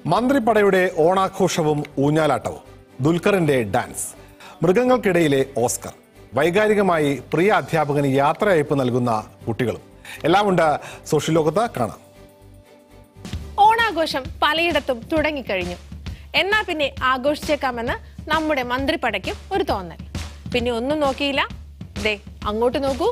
മന്ത്രിപ്പടയുടെ ഓണാഘോഷവും ഊഞ്ഞാലാട്ടവും ദുൽഖറിന്റെ dance മൃഗങ്ങൾക്കിടയിലെ Oscar വൈകാരികമായി പ്രിയ അധ്യാപകന് യാത്രയയപ്പ് നൽകുന്ന കുട്ടികളും എല്ലാം ഉണ്ട് സോഷ്യൽ ലോകത്ത് കാണാം ഓണാഘോഷം പലയിടത്തും തുടങ്ങിക്കഴിഞ്ഞു എന്നാ പിന്നെ ആഘോഷിച്ചേക്കാമെന്ന് നമ്മുടെ മന്ത്രിപ്പടയ്ക്കും ഒരു തോന്നൽ പിന്നെ ഒന്നും നോക്കിയില്ല ദേ അങ്ങോട്ട് നോക്കൂ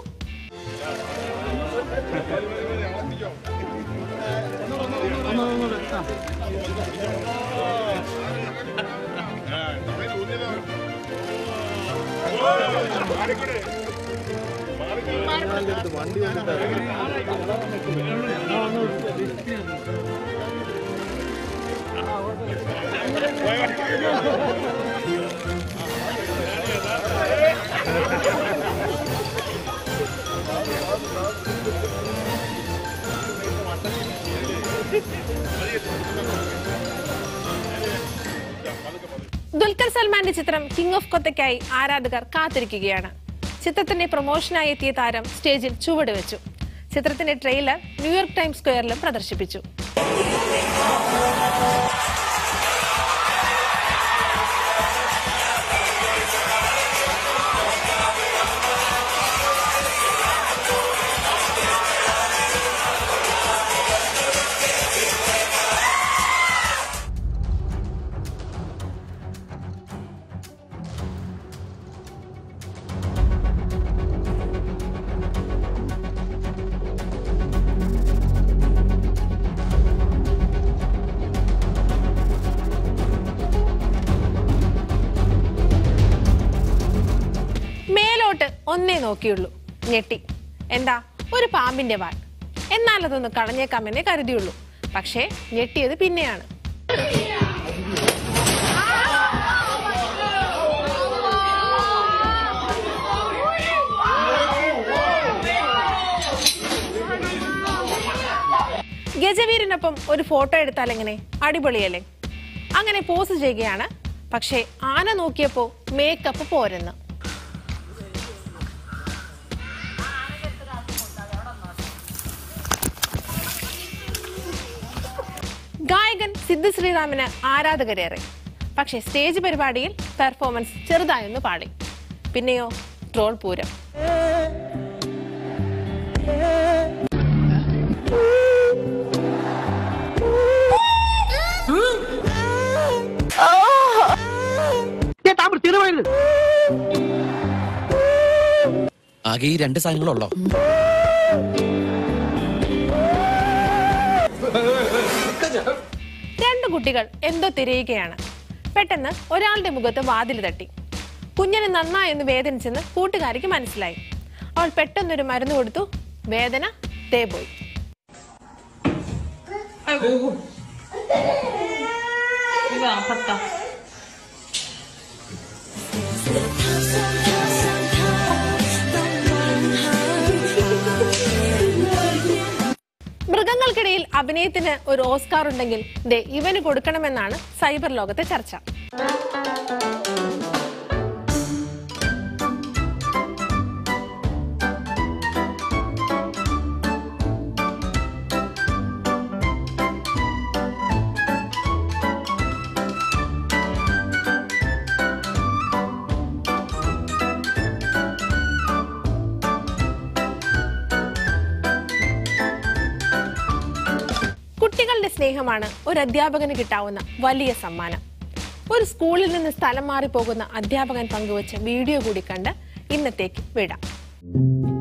ദുൽഖർ സൽമാന്റെ ചിത്രം കിങ് ഓഫ് കൊത്തയ്ക്കായി ആരാധകർ കാത്തിരിക്കുകയാണ് ചിത്രത്തിന്റെ പ്രൊമോഷനായി എത്തിയ താരം സ്റ്റേജിൽ ചുവട് വെച്ചു ചിത്രത്തിന്റെ ട്രെയിലർ ന്യൂയോർക്ക് ടൈംസ് സ്ക്വയറിലും പ്രദർശിപ്പിച്ചു മേലോട്ട് ഒന്നേ നോക്കിയുള്ളൂ ഞെട്ടി എന്താ ഒരു പാമ്പിന്റെ വാൽ എന്നാൽ അതൊന്ന് കളഞ്ഞേക്കാമെന്നേ കരുതിയുള്ളൂ പക്ഷേ ഞെട്ടിയത് പിന്നെയാണ് ഗജവീരനൊപ്പം ഒരു ഫോട്ടോ എടുത്താൽ എങ്ങനെ അടിപൊളിയല്ലേ അങ്ങനെ പോസ് ചെയ്യുകയാണ് പക്ഷേ ആന നോക്കിയപ്പോ മേക്കപ്പ് പോരെന്ന് ഗായകൻ സിദ്ധു ശ്രീറാമിന് ആരാധകരേറെ പക്ഷേ സ്റ്റേജ് പരിപാടിയിൽ പെർഫോമൻസ് ചെറുതായൊന്ന് പാടി പിന്നെയോ ട്രോൾ പൂരം ആകെ ഈ രണ്ട് സാധനങ്ങളുള്ളോ രണ്ട് കുട്ടികൾ എന്തോ തിരയുകയാണ് പെട്ടെന്ന് ഒരാളുടെ മുഖത്ത് വാതിൽ തട്ടി കുഞ്ഞിന് നന്നായെന്ന് വേദനിച്ചെന്ന് കൂട്ടുകാരിക്ക് മനസ്സിലായി അവൾ പെട്ടെന്നൊരു മരുന്ന് കൊടുത്തു വേദന തേ പോയി മൃഗങ്ങൾക്കിടയിൽ അഭിനയത്തിന് ഒരു ഓസ്കാർ ഉണ്ടെങ്കിൽ ദേ ഇവന് കൊടുക്കണമെന്നാണ് സൈബർ ലോകത്തെ ചർച്ച കുട്ടികളുടെ സ്നേഹമാണ് ഒരു അധ്യാപകന് കിട്ടാവുന്ന വലിയ സമ്മാനം ഒരു സ്കൂളിൽ നിന്ന് സ്ഥലം മാറി പോകുന്ന അധ്യാപകൻ പങ്കുവച്ച വീഡിയോ കൂടി കണ്ട് ഇന്നത്തേക്ക് വിടാം